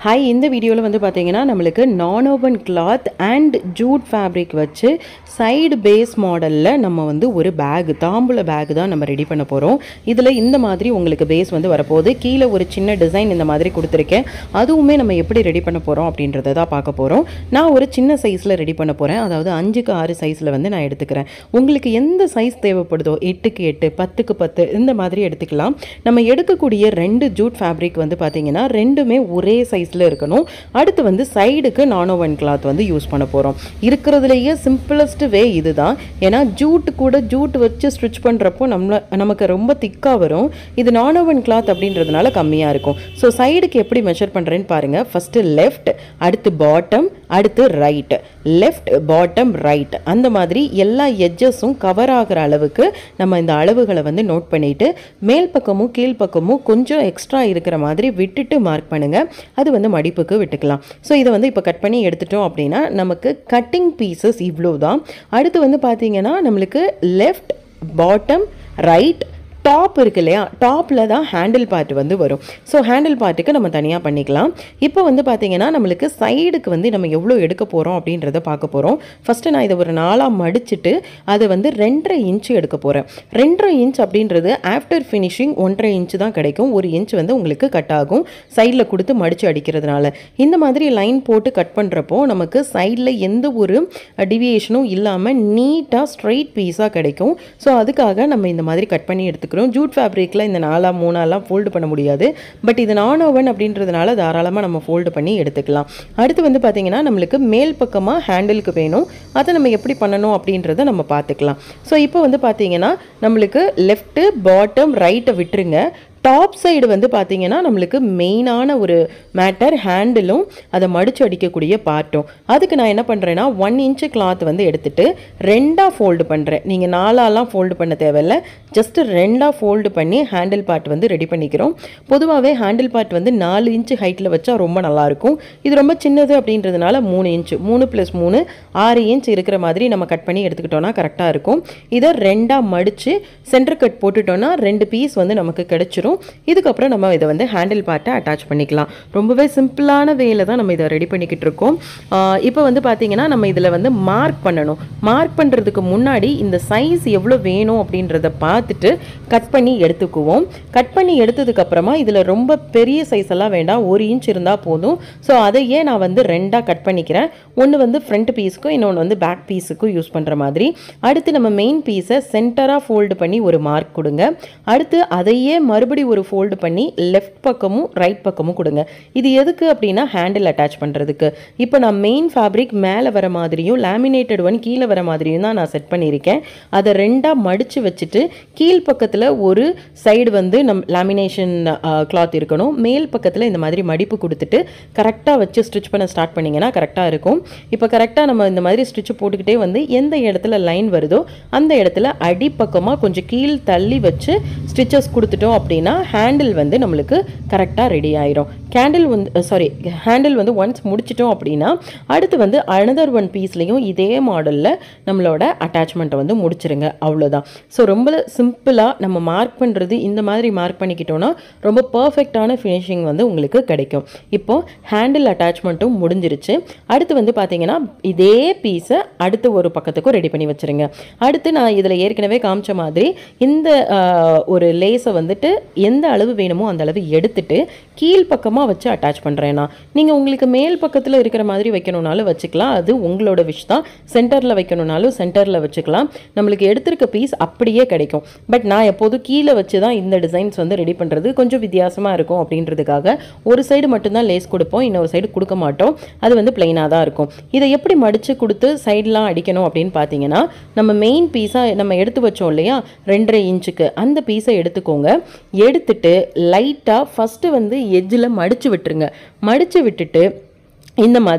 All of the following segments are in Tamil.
ஹாய் இந்த வீடியோவில் வந்து பார்த்தீங்கன்னா நம்மளுக்கு நான் woven cloth and jute fabric வச்சு சைடு பேஸ் மாடலில் நம்ம வந்து ஒரு பேக் தாம்பூல பேக் தான் நம்ம ரெடி பண்ண போகிறோம் இதில் இந்த மாதிரி உங்களுக்கு பேஸ் வந்து வரப்போகுது கீழே ஒரு சின்ன டிசைன் இந்த மாதிரி கொடுத்துருக்கேன் அதுவுமே நம்ம எப்படி ரெடி பண்ண போகிறோம் அப்படின்றத தான் பார்க்க போகிறோம் நான் ஒரு சின்ன சைஸில் ரெடி பண்ண போகிறேன் அதாவது அஞ்சுக்கு ஆறு சைஸில் வந்து நான் எடுத்துக்கிறேன் உங்களுக்கு எந்த சைஸ் தேவைப்படுதோ எட்டுக்கு எட்டு பத்துக்கு பத்து இந்த மாதிரி எடுத்துக்கலாம் நம்ம எடுக்கக்கூடிய ரெண்டு ஜூட் ஃபேப்ரிக் வந்து பார்த்தீங்கன்னா ரெண்டுமே ஒரே சைஸில் இருக்கணும் அடுத்து வந்து சைடுக்கு நானோவன் கிளாத் வந்து யூஸ் பண்ண போகிறோம் இருக்கிறதுலையே சிம்பிளஸ்ட் வே இதுதான் ஏன்னா ஜூட் கூட ஜூட் வச்சு ஸ்டிச் பண்ணுறப்போ நம்ம நமக்கு ரொம்ப திக்காக வரும் இது நானோவன் கிளாத் அப்படின்றதுனால கம்மியாக இருக்கும் ஸோ சைடுக்கு எப்படி மெஷர் பண்ணுறேன்னு பாருங்கள் ஃபஸ்ட்டு லெஃப்ட் அடுத்து பாட்டம் அடுத்து ரைட் லெஃப்ட் பாட்டம் ரைட் அந்த மாதிரி எல்லா எட்ஜஸும் கவர் ஆகிற அளவுக்கு நம்ம இந்த அளவுகளை வந்து நோட் பண்ணிட்டு மேல் பக்கமும் கீழ் பக்கமும் கொஞ்சம் எக்ஸ்ட்ரா இருக்கிற மாதிரி விட்டுட்டு மார்க் பண்ணுங்க அது வந்து மடிப்புக்கு விட்டுக்கலாம் ஸோ இதை வந்து இப்போ கட் பண்ணி எடுத்துட்டோம் அப்படின்னா நமக்கு கட்டிங் பீசஸ் இவ்வளோ தான் அடுத்து வந்து பார்த்தீங்கன்னா நம்மளுக்கு லெஃப்ட் பாட்டம் ரைட் டாப் இருக்கு இல்லையா டாப்பில் தான் ஹேண்டில் பார்ட் வந்து வரும் ஸோ ஹேண்டில் பார்ட்டுக்கு நம்ம தனியாக பண்ணிக்கலாம் இப்போ வந்து பார்த்தீங்கன்னா நம்மளுக்கு சைடுக்கு வந்து நம்ம எவ்வளோ எடுக்க போகிறோம் அப்படின்றத பார்க்க போகிறோம் ஃபஸ்ட்டு நான் இதை ஒரு நாளாக மடிச்சுட்டு அதை வந்து ரெண்டரை இன்ச்சு எடுக்க போகிறேன் ரெண்டரை இன்ச் அப்படின்றது ஆஃப்டர் ஃபினிஷிங் ஒன்றரை இன்ச்சு தான் கிடைக்கும் ஒரு இன்ச் வந்து உங்களுக்கு கட் ஆகும் சைடில் கொடுத்து மடித்து அடிக்கிறதுனால இந்த மாதிரி லைன் போட்டு கட் பண்ணுறப்போ நமக்கு சைடில் எந்த ஒரு டிவியேஷனும் இல்லாமல் நீட்டாக ஸ்ட்ரைட் பீஸாக கிடைக்கும் ஸோ அதுக்காக நம்ம இந்த மாதிரி கட் பண்ணி எடுத்துக்கிறோம் ஜூட் ஃபேப்ரிக்கில் இந்த நாலா மூணாலாம் ஃபோல்டு பண்ண முடியாது பட் இது நான் ஓவன் அப்படின்றதுனால தாராளமாக நம்ம ஃபோல்டு பண்ணி எடுத்துக்கலாம் அடுத்து வந்து பார்த்திங்கன்னா நம்மளுக்கு மேல் பக்கமாக ஹேண்டிலுக்கு வேணும் அதை நம்ம எப்படி பண்ணணும் அப்படின்றத நம்ம பார்த்துக்கலாம் ஸோ இப்போ வந்து பார்த்தீங்கன்னா நம்மளுக்கு லெஃப்ட்டு பாட்டம் ரைட்டை விட்டுருங்க டாப் சைடு வந்து பார்த்தீங்கன்னா நம்மளுக்கு மெயினான ஒரு மேட்டர் ஹேண்டிலும் அதை மடித்து அடிக்கக்கூடிய பார்ட்டும் அதுக்கு நான் என்ன பண்ணுறேன்னா ஒன் இன்ச்சு கிளாத் வந்து எடுத்துட்டு ரெண்டாக ஃபோல்டு பண்ணுறேன் நீங்கள் நாலாலாம் ஃபோல்டு பண்ண தேவையில்ல ஜஸ்ட் ரெண்டாக ஃபோல்டு பண்ணி ஹேண்டில் பார்ட் வந்து ரெடி பண்ணிக்கிறோம் பொதுவாகவே ஹேண்டில் பார்ட் வந்து நாலு இன்ச்சு ஹைட்டில் வச்சா ரொம்ப நல்லாயிருக்கும் இது ரொம்ப சின்னது அப்படின்றதுனால மூணு இன்ச்சு மூணு ப்ளஸ் மூணு ஆறு இன்ச் இருக்கிற மாதிரி நம்ம கட் பண்ணி எடுத்துக்கிட்டோன்னா கரெக்டாக இருக்கும் இதை ரெண்டாக மடித்து சென்டர் கட் போட்டுட்டோன்னா ரெண்டு பீஸ் வந்து நமக்கு கிடைச்சிரும் இதுக்கப்புறம் நம்ம இதை வந்து ஹேண்டில் பார்ட்டை அட்டாச் பண்ணிக்கலாம் ரொம்பவே சிம்பிளான வேல தான் நம்ம இதை ரெடி பண்ணிக்கிட்டு இருக்கோம் இப்போ வந்து பார்த்தீங்கன்னா நம்ம இதில் வந்து மார்க் பண்ணணும் மார்க் பண்ணுறதுக்கு முன்னாடி இந்த சைஸ் எவ்வளோ வேணும் அப்படின்றத பார்த்துட்டு கட் பண்ணி எடுத்துக்குவோம் கட் பண்ணி எடுத்ததுக்கப்புறமா இதில் ரொம்ப பெரிய சைஸ் எல்லாம் வேண்டாம் ஒரு இன்ச் இருந்தால் போதும் ஸோ அதையே நான் வந்து ரெண்டாக கட் பண்ணிக்கிறேன் ஒன்று வந்து ஃப்ரண்ட் பீஸுக்கும் இன்னொன்று வந்து பேக் பீஸுக்கும் யூஸ் பண்ணுற மாதிரி அடுத்து நம்ம மெயின் பீஸை சென்டராக ஃபோல்டு பண்ணி ஒரு மார்க் கொடுங்க அடுத்து அதையே மறுபடியும் ஒரு ஃபோல்டு பண்ணி லெஃப்ட் பக்கமும் ரைட் பக்கமும் கொடுங்க இது எதுக்கு அப்படின்னா ஹேண்டில் அட்டாச் பண்ணுறதுக்கு இப்போ நான் மெயின் ஃபேப்ரிக் மேலே வர மாதிரியும் லேமினேட்டட் ஒன் கீழே வர மாதிரியும் தான் நான் செட் பண்ணியிருக்கேன் அதை ரெண்டாக மடித்து வச்சுட்டு கீழ் பக்கத்தில் ஒரு சைடு வந்து நம் லேமினேஷன் கிளாத் இருக்கணும் மேல் பக்கத்தில் இந்த மாதிரி மடிப்பு கொடுத்துட்டு கரெக்டாக வச்சு ஸ்டிச் பண்ண ஸ்டார்ட் பண்ணிங்கன்னா கரெக்டாக இருக்கும் இப்போ கரெக்டாக நம்ம இந்த மாதிரி ஸ்டிச் போட்டுக்கிட்டே வந்து எந்த இடத்துல லைன் வருதோ அந்த இடத்துல அடிப்பக்கமாக கொஞ்சம் கீழ் தள்ளி வச்சு ஸ்டிச்சஸ் கொடுத்துட்டோம் அப்படின்னா ஹேண்டில் வந்து நம்மளுக்கு கரெக்டாக ரெடி ஆயிரும் கேண்டில் வந்து சாரி ஹேண்டில் வந்து ஒன்ஸ் முடிச்சிட்டோம் அப்படின்னா அடுத்து வந்து அனதர் ஒன் பீஸ்லேயும் இதே மாடலில் நம்மளோட அட்டாச்மெண்ட்டை வந்து முடிச்சிருங்க அவ்வளோதான் ஸோ ரொம்ப சிம்பிளாக நம்ம மார்க் பண்ணுறது இந்த மாதிரி மார்க் பண்ணிக்கிட்டோன்னா ரொம்ப பர்ஃபெக்டான ஃபினிஷிங் வந்து உங்களுக்கு கிடைக்கும் இப்போது ஹேண்டில் அட்டாச்மெண்ட்டும் முடிஞ்சிருச்சு அடுத்து வந்து பார்த்தீங்கன்னா இதே பீஸை அடுத்து ஒரு பக்கத்துக்கும் ரெடி பண்ணி வச்சுருங்க அடுத்து நான் இதில் ஏற்கனவே காமிச்ச மாதிரி இந்த ஒரு லேஸை வந்துட்டு எந்த அளவு வேணுமோ அந்த அளவு எடுத்துட்டு கீழ் பக்கமாக வச்சு அட்டாச் பண்ணுறேன்னா நீங்கள் உங்களுக்கு மேல் பக்கத்தில் இருக்கிற மாதிரி வைக்கணுன்னாலும் வச்சுக்கலாம் அது உங்களோட விஷ் தான் சென்டரில் வைக்கணுன்னாலும் சென்டரில் வச்சுக்கலாம் நம்மளுக்கு எடுத்திருக்க பீஸ் அப்படியே கிடைக்கும் பட் நான் எப்போதும் கீழே வச்சு தான் இந்த டிசைன்ஸ் வந்து ரெடி பண்ணுறது கொஞ்சம் வித்தியாசமாக இருக்கும் அப்படின்றதுக்காக ஒரு சைடு மட்டும்தான் லேஸ் கொடுப்போம் இன்னொரு சைடு கொடுக்க மாட்டோம் அது வந்து பிளைனாக தான் இருக்கும் இதை எப்படி மடித்து கொடுத்து சைட்லாம் அடிக்கணும் அப்படின்னு பார்த்தீங்கன்னா நம்ம மெயின் பீஸாக நம்ம எடுத்து வச்சோம் இல்லையா ரெண்டரை இன்ச்சுக்கு அந்த பீஸை எடுத்துக்கோங்க எடுத்துட்டு லைட்டாக ஃபஸ்ட்டு வந்து எட்ஜில் மடித்து விட்டுருங்க மடித்து விட்டுட்டு இந்த மாதிரி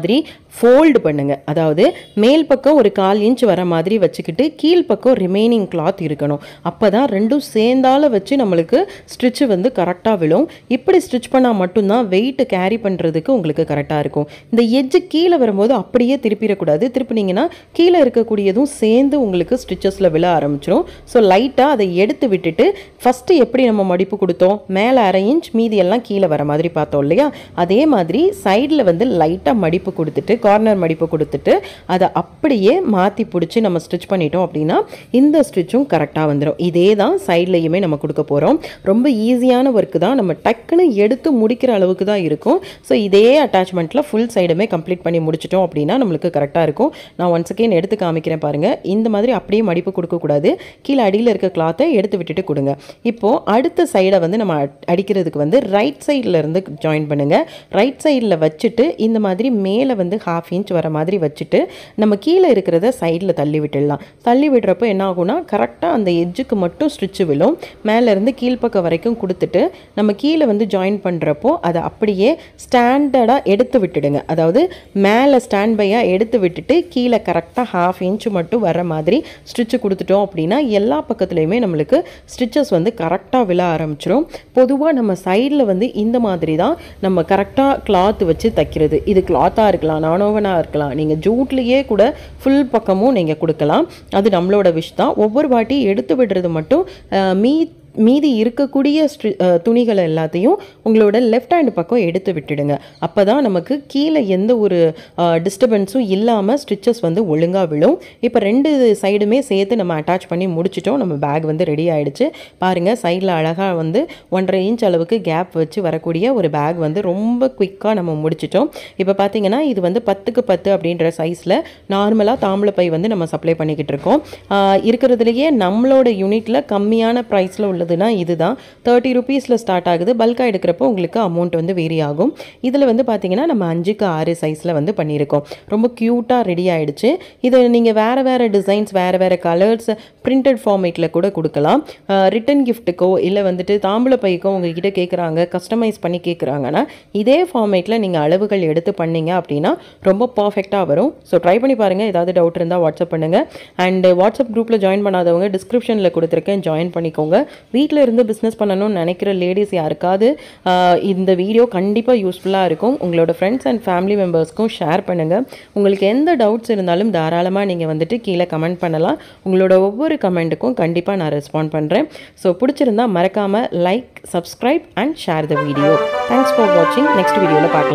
ஃபோல்டு பண்ணுங்க அதாவது மேல் பக்கம் ஒரு கால் இன்ச் வர மாதிரி வச்சுக்கிட்டு கீழ் பக்கம் ரிமைனிங் கிளாத் இருக்கணும் அப்போ தான் ரெண்டும் சேர்ந்தால வச்சு நம்மளுக்கு ஸ்டிச்சு வந்து கரெக்டாக விழும் இப்படி ஸ்டிச் பண்ணால் மட்டும்தான் வெயிட் கேரி பண்ணுறதுக்கு உங்களுக்கு கரெக்டாக இருக்கும் இந்த எட்ஜு கீழே வரும்போது அப்படியே திருப்பிடக்கூடாது திருப்பினீங்கன்னா கீழே இருக்கக்கூடியதும் சேர்ந்து உங்களுக்கு ஸ்டிச்சஸில் விழ ஆரம்பிச்சிடும் ஸோ லைட்டாக அதை எடுத்து விட்டுட்டு ஃபஸ்ட்டு எப்படி நம்ம மடிப்பு கொடுத்தோம் மேலே அரை இன்ச் மீதி எல்லாம் கீழே வர மாதிரி பார்த்தோம் இல்லையா அதே மாதிரி சைடில் வந்து லைட்டாக மடிப்பு கொடுத்துட்டு கார்னர் மடிப்பு கொடுத்துட்டு அதை அப்படியே மாற்றி பிடிச்சி நம்ம ஸ்டிச் பண்ணிட்டோம் அப்படின்னா இந்த ஸ்டிச்சும் கரெக்டாக வந்துடும் இதே தான் சைட்லேயுமே நம்ம கொடுக்க போகிறோம் ரொம்ப ஈஸியான ஒர்க்கு தான் நம்ம டக்குன்னு எடுத்து முடிக்கிற அளவுக்கு தான் இருக்கும் ஸோ இதே அட்டாச்மெண்ட்டில் ஃபுல் சைடுமே கம்ப்ளீட் பண்ணி முடிச்சிட்டோம் அப்படின்னா நம்மளுக்கு கரெக்டாக இருக்கும் நான் ஒன் செகண்ட் எடுத்து காமிக்கிறேன் பாருங்கள் இந்த மாதிரி அப்படியே மடிப்பு கொடுக்கக்கூடாது கீழே அடியில் இருக்க கிளாத்தை எடுத்து விட்டுட்டு கொடுங்க இப்போது அடுத்த சைடை வந்து நம்ம அட்- அடிக்கிறதுக்கு வந்து ரைட் சைடில் இருந்து ஜாயின் பண்ணுங்கள் ரைட் சைடில் வச்சுட்டு இந்த மாதிரி மேலே வந்து ஹாஃப் இன்ச் வர மாதிரி வச்சுட்டு நம்ம கீழே இருக்கிறத சைடில் தள்ளி விட்டுடலாம் தள்ளி விடுறப்போ என்ன ஆகும்னா கரெக்டாக அந்த எட்ஜுக்கு மட்டும் ஸ்டிச்சு விழும் மேலேருந்து கீழ்ப்பக்கம் வரைக்கும் கொடுத்துட்டு நம்ம கீழே வந்து ஜாயின் பண்ணுறப்போ அதை அப்படியே ஸ்டாண்டர்டாக எடுத்து விட்டுடுங்க அதாவது மேலே ஸ்டாண்ட் பையாக எடுத்து விட்டுட்டு கீழே கரெக்டாக ஹாஃப் இன்ச் மட்டும் வர மாதிரி ஸ்டிச்சு கொடுத்துட்டோம் அப்படின்னா எல்லா பக்கத்துலேயுமே நம்மளுக்கு ஸ்டிச்சஸ் வந்து கரெக்டாக விழ ஆரம்பிச்சிடும் பொதுவாக நம்ம சைடில் வந்து இந்த மாதிரி தான் நம்ம கரெக்டாக கிளாத் வச்சு தைக்கிறது இது கிளாத்தாக இருக்கலாம் நானோவனாக இருக்கலாம் நீங்கள் ஜூட்லேயே கூட ஃபுல் பக்கமும் நீங்கள் கொடுக்கலாம் அது நம்மளோட விஷ் தான் ஒவ்வொரு வாட்டி எடுத்து விடுறது மட்டும் அஹ், மீ மீதி இருக்கக்கூடிய ஸ்ட்ரி அஹ், துணிகள் எல்லாத்தையும் உங்களோட லெஃப்ட் ஹேண்ட் பக்கம் எடுத்து விட்டுடுங்க அப்போ தான் நமக்கு கீழே எந்த ஒரு டிஸ்டர்பன்ஸும் இல்லாமல் ஸ்டிச்சஸ் வந்து ஒழுங்காக விழும் இப்போ ரெண்டு சைடுமே சேர்த்து நம்ம அட்டாச் பண்ணி முடிச்சிட்டோம் நம்ம பேக் வந்து ரெடி ஆயிடுச்சு பாருங்கள் சைடில் அழகாக வந்து ஒன்றரை இன்ச் அளவுக்கு கேப் வச்சு வரக்கூடிய ஒரு பேக் வந்து ரொம்ப குயிக்காக நம்ம முடிச்சிட்டோம் இப்போ பார்த்தீங்கன்னா இது வந்து பத்துக்கு பத்து அப்படின்ற சைஸில் நார்மலாக தாம்பளை பை வந்து நம்ம சப்ளை பண்ணிக்கிட்டு இருக்கோம் ஆஹ் இருக்கிறதுலையே நம்மளோட யூனிட்டில் கம்மியான ப்ரைஸில் உள்ளதுன்னா இதுதான் தேர்ட்டி ருபீஸில் ஸ்டார்ட் ஆகுது பல்காக எடுக்கிறப்போ உங்களுக்கு அமௌண்ட் வந்து வேரி ஆகும் இதில் வந்து பார்த்தீங்கன்னா நம்ம அஞ்சுக்கு ஆறு சைஸில் வந்து பண்ணியிருக்கோம் ரொம்ப க்யூட்டாக ரெடி ஆயிடுச்சு இது நீங்கள் வேறு வேறு டிசைன்ஸ் வேறு வேறு கலர்ஸ் பிரிண்டட் ஃபார்மேட்டில் கூட கொடுக்கலாம் ரிட்டன் கிஃப்ட்டுக்கோ இல்லை வந்துட்டு தாம்பூல பைக்கோ உங்ககிட்ட கேட்குறாங்க கஸ்டமைஸ் பண்ணி கேட்குறாங்கன்னா இதே ஃபார்மேட்டில் நீங்கள் அளவுகள் எடுத்து பண்ணீங்க அப்படின்னா ரொம்ப பர்ஃபெக்டாக வரும் ஸோ ட்ரை பண்ணி பாருங்கள் ஏதாவது டவுட் இருந்தால் வாட்ஸ்அப் பண்ணுங்கள் அண்ட் வாட்ஸ்அப் குரூப்பில் ஜாயின் பண்ணாதவங்க டிஸ்கிரிப்ஷனில் கொடுத்துருக்கேன் ஜாயின் பண்ணிக்கோங்க வீட்டில் இருந்து பிஸ்னஸ் பண்ணணும்னு நினைக்கிற லேடிஸ் யாருக்காவது ஆஹ், இந்த வீடியோ கண்டிப்பாக யூஸ்ஃபுல்லாக இருக்கும் உங்களோட ஃப்ரெண்ட்ஸ் அண்ட் ஃபேமிலி மெம்பர்ஸ்க்கும் ஷேர் பண்ணுங்கள் உங்களுக்கு எந்த டவுட்ஸ் இருந்தாலும் தாராளமாக நீங்கள் வந்துட்டு கீழே கமெண்ட் பண்ணலாம் உங்களோட ஒவ்வொரு கமெண்ட்டுக்கும் கண்டிப்பாக நான் ரெஸ்பாண்ட் பண்ணுறேன் ஸோ பிடிச்சிருந்தா மறக்காமல் like subscribe and share the video thanks for வாட்சிங் நெக்ஸ்ட் வீடியோவில் பார்க்கலாம்